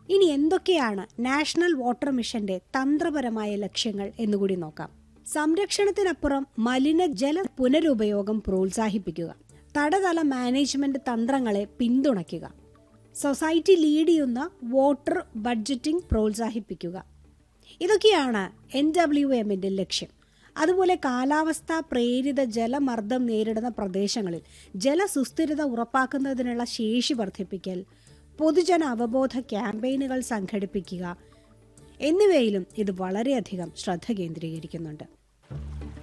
ഇനി എന്തൊക്കെയാണ് national water മിഷന്റെ തന്ത്രപരമായ ലക്ഷ്യങ്ങൾ എന്നുകൂടി നോക്കാം സംരക്ഷണത്തിനപ്പുറം മലിനജല പുനരുപയോഗം പ്രോത്സാഹിപ്പിക്കുക തടതല മാനേജ്മെന്റ് തന്ത്രങ്ങളെ പിന്തുണയ്ക്കുക സൊസൈറ്റി ലീഡ് ചെയ്യുന്ന വാട്ടർ ബഡ്ജറ്റിംഗ് പ്രോത്സാഹിപ്പിക്കുക ഇതൊക്കെയാണ് എൻ ഡബ്ല്യു എമ്മിന്റെ ലക്ഷ്യം അതുപോലെ കാലാവസ്ഥ പ്രേരിത ജലമർദ്ദം നേരിടുന്ന പ്രദേശങ്ങളിൽ ജലസുസ്ഥിരത ഉറപ്പാക്കുന്നതിനുള്ള ശേഷി വർദ്ധിപ്പിക്കൽ പൊതുജന അവബോധ ക്യാമ്പയിനുകൾ സംഘടിപ്പിക്കുക എന്നിവയിലും ഇത് വളരെയധികം ശ്രദ്ധ കേന്ദ്രീകരിക്കുന്നുണ്ട്